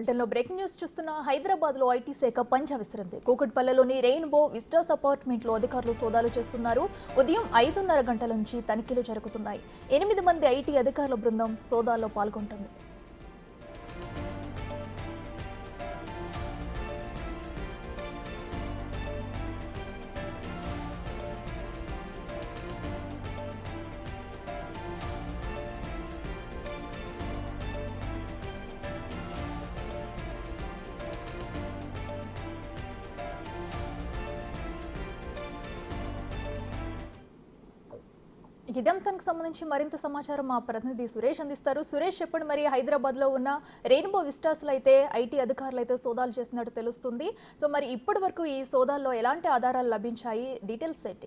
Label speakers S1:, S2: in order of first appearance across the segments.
S1: బులెటిన్లో breaking news చూస్తున్న హైదరాబాద్ లో ఐటీ శాఖ పంచ విస్తరింది కూకట్పల్లెలోని రెయిన్బో విస్టాస్ అపార్ట్మెంట్ లో అధికారులు సోదాలు చేస్తున్నారు ఉదయం ఐదున్నర గంటల నుంచి తనిఖీలు జరుగుతున్నాయి ఎనిమిది మంది ఐటీ అధికారుల బృందం సోదాల్లో పాల్గొంటుంది ఇదే అంశానికి సంబంధించి మరింత సమాచారం మా ప్రతినిధి సురేష్ అందిస్తారు సురేష్ చెప్పండి మరి హైదరాబాద్ లో ఉన్న రెయిన్బో విస్టాస్ లో అయితే ఐటీ అధికారులు అయితే సోదాలు చేస్తున్నట్టు తెలుస్తుంది సో మరి ఇప్పటి వరకు ఈ సోదాల్లో ఎలాంటి ఆధారాలు లభించాయి డీటెయిల్స్ ఏంటి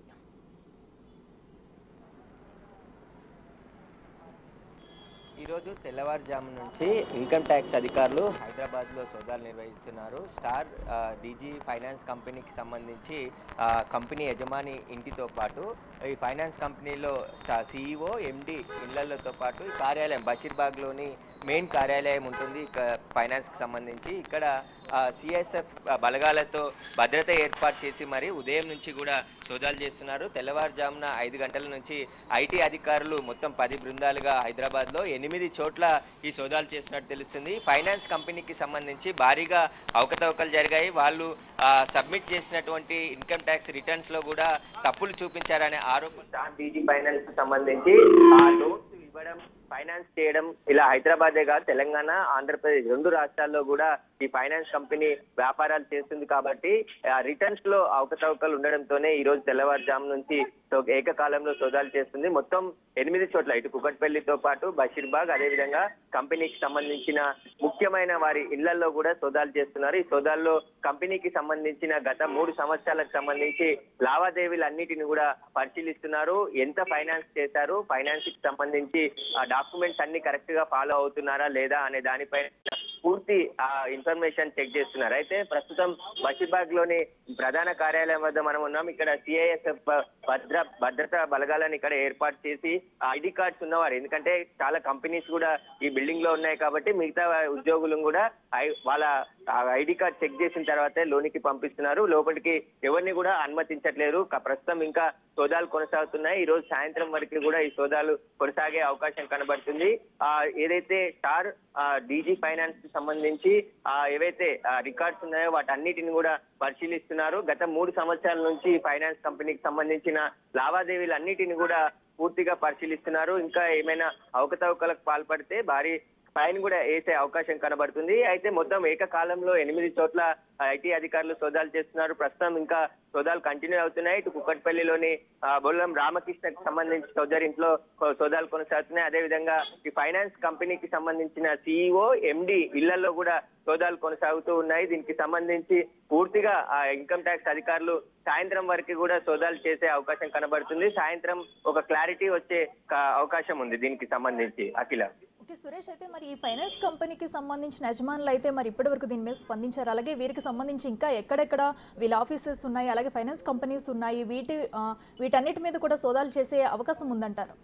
S2: ఈరోజు తెల్లవారుజాము నుంచి ఇన్కమ్ ట్యాక్స్ అధికారులు హైదరాబాద్లో సోదాలు నిర్వహిస్తున్నారు స్టార్ ఆ, డీజీ ఫైనాన్స్ కంపెనీకి సంబంధించి ఆ, కంపెనీ యజమాని ఇంటితో పాటు ఈ ఫైనాన్స్ కంపెనీలో సిఇఓ ఎండి ఇళ్లతో పాటు ఈ కార్యాలయం బషీర్బాగ్లోని మెయిన్ కార్యాలయం ఉంటుంది ఇక ఫైనాన్స్కి సంబంధించి ఇక్కడ సిఎస్ఎఫ్ బలగాలతో భద్రత ఏర్పాటు చేసి మరి ఉదయం నుంచి కూడా సోదాలు చేస్తున్నారు తెల్లవారుజామున ఐదు గంటల నుంచి ఐటీ అధికారులు మొత్తం పది బృందాలుగా హైదరాబాద్లో ఎనిమిది చోట్ల ఈ సోదాలు చేస్తున్నట్టు తెలుస్తుంది ఫైనాన్స్ కంపెనీకి సంబంధించి భారీగా అవకతవకలు జరిగాయి వాళ్ళు ఆ, సబ్మిట్ చేసినటువంటి ఇన్కమ్ ట్యాక్స్ రిటర్న్స్ లో కూడా తప్పులు చూపించారనే ఆరోపణ డీజీ ఫైనాన్స్ సంబంధించి ఆ లోన్స్ ఇవ్వడం ఫైనాన్స్ చేయడం ఇలా హైదరాబాదే కాదు తెలంగాణ ఆంధ్రప్రదేశ్ రెండు రాష్ట్రాల్లో కూడా ఈ ఫైనాన్స్ కంపెనీ వ్యాపారాలు చేస్తుంది కాబట్టి రిటర్న్స్ లో అవకతవకలు ఉండడంతోనే ఈ రోజు తెల్లవారుజాము నుంచి సో ఏకకాలంలో సోదాలు చేస్తుంది మొత్తం ఎనిమిది చోట్ల ఇటు కుకట్పల్లితో పాటు బషీర్బాగ్ అదేవిధంగా కంపెనీకి సంబంధించిన ముఖ్యమైన వారి ఇళ్లలో కూడా సోదాలు చేస్తున్నారు ఈ సోదాల్లో కంపెనీకి సంబంధించిన గత మూడు సంవత్సరాలకు సంబంధించి లావాదేవీలన్నిటిని కూడా పరిశీలిస్తున్నారు ఎంత ఫైనాన్స్ చేశారు ఫైనాన్స్ కి సంబంధించి ఆ డాక్యుమెంట్స్ అన్ని కరెక్ట్ గా ఫాలో అవుతున్నారా లేదా అనే దానిపై పూర్తి ఆ ఇన్ఫర్మేషన్ చెక్ చేస్తున్నారు అయితే ప్రస్తుతం బషీర్బాగ్ లోని ప్రధాన కార్యాలయం వద్ద మనం ఉన్నాం ఇక్కడ సిఐఎస్ఎఫ్ భద్ర భద్రతా బలగాలను ఇక్కడ ఏర్పాటు చేసి ఐడి కార్డ్స్ ఉన్నవారు ఎందుకంటే చాలా కంపెనీస్ కూడా ఈ బిల్డింగ్ లో ఉన్నాయి కాబట్టి మిగతా ఉద్యోగులు కూడా ఐ- వాళ్ళ ఐడి కార్డ్ చెక్ చేసిన తర్వాతే లోనికి పంపిస్తున్నారు లోపలికి ఎవరిని కూడా అనుమతించట్లేరు క- ప్రస్తుతం ఇంకా సోదాలు కొనసాగుతున్నాయి ఈ రోజు సాయంత్రం వరకు కూడా ఈ సోదాలు కొనసాగే అవకాశం కనబడుతుంది ఆ ఏదైతే స్టార్ డీజీ ఫైనాన్స్ కి సంబంధించి ఆ ఏవైతే రికార్డ్స్ ఉన్నాయో వాటన్నిటిని కూడా పరిశీలిస్తున్నారు గత మూడు సంవత్సరాల నుంచి ఈ ఫైనాన్స్ కంపెనీకి సంబంధించిన లావాదేవీలు అన్నిటిని కూడా పూర్తిగా పరిశీలిస్తున్నారు ఇంకా ఏమైనా అవకతవకలకు పాల్పడితే భారీ ఫైన్ కూడా వేసే అవకాశం కనబడుతుంది అయితే మొత్తం ఏకకాలంలో ఎనిమిది చోట్ల ఐటీ అధికారులు సోదాలు చేస్తున్నారు ప్రస్తుతం ఇంకా సోదాలు కంటిన్యూ అవుతున్నాయి ఇటు కుక్కట్పల్లిలోని ఆ, బొల్లం రామకృష్ణకి సంబంధించి సోదరి ఇంట్లో కొ- సోదాలు కొనసాగుతున్నాయి అదేవిధంగా ఈ ఫైనాన్స్ కంపెనీకి సంబంధించిన సిఇఓ ఎండి ఇళ్లలో కూడా సోదాలు కొనసాగుతూ ఉన్నాయి దీనికి సంబంధించి పూర్తిగా ఆ ఇన్కమ్ ట్యాక్స్ అధికారులు సాయంత్రం వరకు కూడా సోదాలు చేసే అవకాశం కనబడుతుంది సాయంత్రం ఒక క్లారిటీ వచ్చే క- అవకాశం ఉంది దీనికి సంబంధించి అఖిల
S1: ఓకే సురేష్ అయితే మరి ఈ ఫైనాన్స్ కంపెనీకి సంబంధించిన యజమానులు అయితే మరి ఇప్పటివరకు దీని మీద స్పందించారు అలాగే వీరికి సంబంధించి ఇంకా ఎక్కడెక్కడ వీళ్ళ ఆఫీసెస్ ఉన్నాయి అలాగే ఫైనాన్స్ కంపెనీస్ ఉన్నాయి వీటి ఆ, వీటన్నిటి మీద కూడా సోదాలు చేసే అవకాశం ఉందంటారు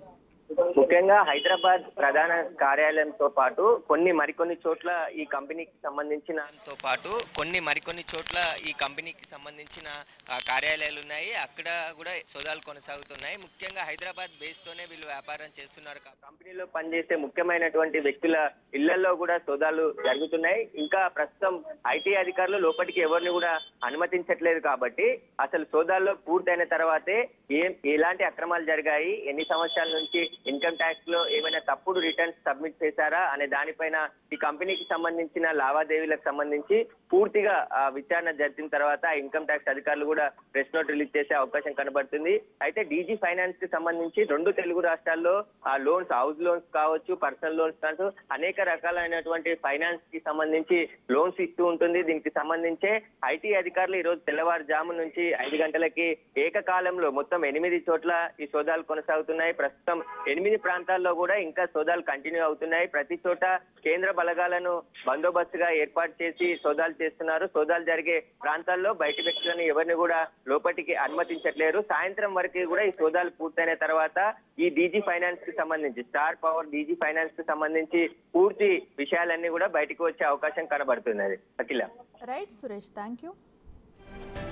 S2: ముఖ్యంగా హైదరాబాద్ ప్రధాన కార్యాలయంతో పాటు కొన్ని మరికొన్ని చోట్ల ఈ కంపెనీకి సంబంధించిన తో పాటు కొన్ని మరికొన్ని చోట్ల ఈ కంపెనీకి సంబంధించిన ఆ, కార్యాలయాలు ఉన్నాయి అక్కడ కూడా సోదాలు కొనసాగుతున్నాయి ముఖ్యంగా హైదరాబాద్ బేస్ తోనే వీళ్ళు వ్యాపారం చేస్తున్నారు కా- కంపెనీలో పనిచేసే ముఖ్యమైనటువంటి వ్యక్తుల ఇళ్లలో కూడా సోదాలు జరుగుతున్నాయి ఇంకా ప్రస్తుతం ఐటీ అధికారులు లోపలికి ఎవరిని కూడా అనుమతించట్లేదు కాబట్టి అసలు సోదాల్లో పూర్తయిన తర్వాతే ఏం ఎలాంటి అక్రమాలు జరిగాయి ఎన్ని సంవత్సరాల నుంచి ఇన్కమ్ ట్యాక్స్ లో ఏమైనా తప్పుడు రిటర్న్స్ సబ్మిట్ చేశారా అనే దానిపైన ఈ కంపెనీకి సంబంధించిన లావాదేవీలకు సంబంధించి పూర్తిగా ఆ, విచారణ జరిపిన తర్వాత ఇన్కమ్ ట్యాక్స్ అధికారులు కూడా ప్రెస్ నోట్ రిలీజ్ చేసే అవకాశం కనబడుతుంది అయితే డీజీ ఫైనాన్స్ కి సంబంధించి రెండు తెలుగు రాష్ట్రాల్లో ఆ లోన్స్ హౌస్ లోన్స్ కావచ్చు పర్సనల్ లోన్స్ కావచ్చు అనేక రకాలైనటువంటి ఫైనాన్స్ కి సంబంధించి లోన్స్ ఇస్తూ ఉంటుంది దీనికి సంబంధించే ఐటీ అధికారులు ఈ రోజు తెల్లవారుజాము నుంచి ఐదు గంటలకి ఏకకాలంలో మొత్తం ఎనిమిది చోట్ల ఈ సోదాలు కొనసాగుతున్నాయి ప్రస్తుతం ఎనిమిది ప్రాంతాల్లో కూడా ఇంకా సోదాలు కంటిన్యూ అవుతున్నాయి ప్రతి చోట కేంద్ర బలగాలను బందోబస్తుగా ఏర్పాటు చేసి సోదాలు చేస్తున్నారు సోదాలు జరిగే ప్రాంతాల్లో బయట వ్యక్తులను ఎవరిని కూడా లోపలికి అనుమతించట్లేరు సాయంత్రం వరకు కూడా ఈ సోదాలు పూర్తయిన తర్వాత ఈ డీజీ ఫైనాన్స్ కి సంబంధించి స్టార్ పవర్ డీజీ ఫైనాన్స్ కి సంబంధించి పూర్తి విషయాలన్నీ కూడా బయటకు వచ్చే అవకాశం కనబడుతున్నది Akhila
S1: right Suresh thank you